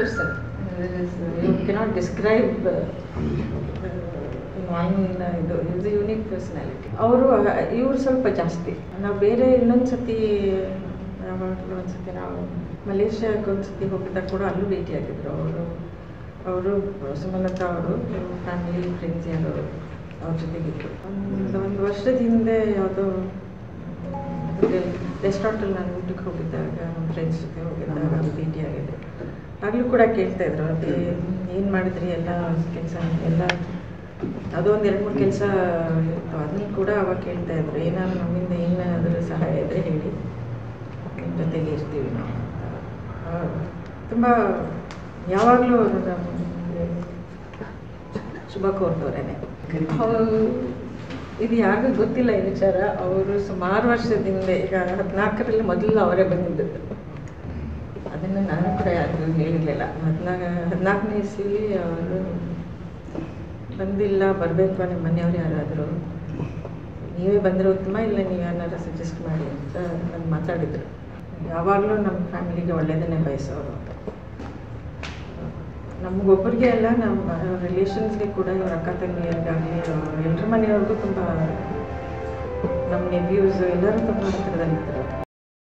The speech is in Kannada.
person. You cannot describe uh, in one uh, ಇದು ಇಸ್ ಯುನೀಕ್ ಪರ್ಸನಾಲಿಟಿ ಅವರು ಇವ್ರು ಸ್ವಲ್ಪ ಜಾಸ್ತಿ ನಾವು ಬೇರೆ ಇನ್ನೊಂದು ಸತಿ ಯಾವಾಗಲೂ ಒಂದ್ಸತಿ ನಾವು ಮಲೇಷ್ಯಾಕ್ಕೆ ಒಂದ್ಸತಿ ಹೋಗಿದ್ದಾಗ ಕೂಡ ಅಲ್ಲೂ ಭೇಟಿಯಾಗಿದ್ರು ಅವರು ಅವರು ಸುಮಲತಾ ಅವರು ಫ್ಯಾಮಿಲಿ ಫ್ರೆಂಡ್ಸ್ ಯಾರು ಅವ್ರ ಜೊತೆಗಿದ್ರು ಒಂದು ಒಂದು ವರ್ಷದ ಹಿಂದೆ ಯಾವುದೋ ರೆಸ್ಟೋರೆಂಟಲ್ಲಿ ನಾನು ಊಟಕ್ಕೆ ಹೋಗಿದ್ದಾಗ ನಮ್ಮ ಫ್ರೆಂಡ್ಸ್ ಜೊತೆ ಹೋಗಿದ್ದಾಗ ಅಲ್ಲಿ ಭೇಟಿಯಾಗಿದೆ ಆಗಲೂ ಕೂಡ ಕೇಳ್ತಾ ಇದ್ರು ಅದೇ ಏನು ಮಾಡಿದ್ರಿ ಎಲ್ಲ ಕೆಲಸ ಎಲ್ಲ ಅದು ಒಂದು ಎರಡು ಮೂರು ಕೆಲಸ ಇತ್ತು ಅದನ್ನು ಕೂಡ ಅವಾಗ ಕೇಳ್ತಾ ಇದ್ರು ಏನಾದ್ರು ನಮ್ಮಿಂದ ಏನಾದರೂ ಸಹಾಯ ಇದ್ದರೆ ಹೇಳಿ ನಿಮ್ಮ ಜೊತೆಗೆ ಇರ್ತೀವಿ ನಾವು ಅಂತ ತುಂಬ ಯಾವಾಗಲೂ ನಮಗೆ ಶುಭ ಕೋರ್ತವ್ರೇನೆ ಅವರು ಇದು ಯಾರಿಗೂ ಗೊತ್ತಿಲ್ಲ ಈ ವಿಚಾರ ಅವರು ಸುಮಾರು ವರ್ಷದಿಂದ ಈಗ ಹದಿನಾಲ್ಕರಲ್ಲಿ ಮೊದಲು ಅವರೇ ಬಂದಿದ್ದು ಅದನ್ನು ನಾನು ಕೂಡ ಯಾರಿಗೂ ಹೇಳಿರಲಿಲ್ಲ ಹದಿನಾಲ್ಕು ಹದಿನಾಲ್ಕನೇ ಇಸ್ವಿಲಿ ಅವರು ಬಂದಿಲ್ಲ ಬರಬೇಕು ನಿಮ್ಮ ಮನೆಯವ್ರು ಯಾರಾದರೂ ನೀವೇ ಬಂದರೆ ಉತ್ತಮ ಇಲ್ಲ ನೀವು ಯಾರನ್ನಾರು ಸಜೆಸ್ಟ್ ಮಾಡಿ ಅಂತ ನಾನು ಮಾತಾಡಿದರು ಯಾವಾಗಲೂ ನಮ್ಮ ಫ್ಯಾಮಿಲಿಗೆ ಒಳ್ಳೆಯದನ್ನೇ ಬಯಸೋರು ನಮಗೊಬ್ಬರಿಗೆ ಅಲ್ಲ ನಮ್ಮ ರಿಲೇಷನ್ಸ್ಗೆ ಕೂಡ ಇವ್ರ ಅಕ್ಕ ತಂಗಿಯರಿಗಾಗಲಿ ಎಲ್ಲರ ಮನೆಯವ್ರಿಗೂ ತುಂಬ ನಮ್ಮ ನೆವ್ಯೂಸ್ ಎಲ್ಲರೂ ತುಂಬ ಹತ್ತಿರದಲ್ಲಿದ್ದರು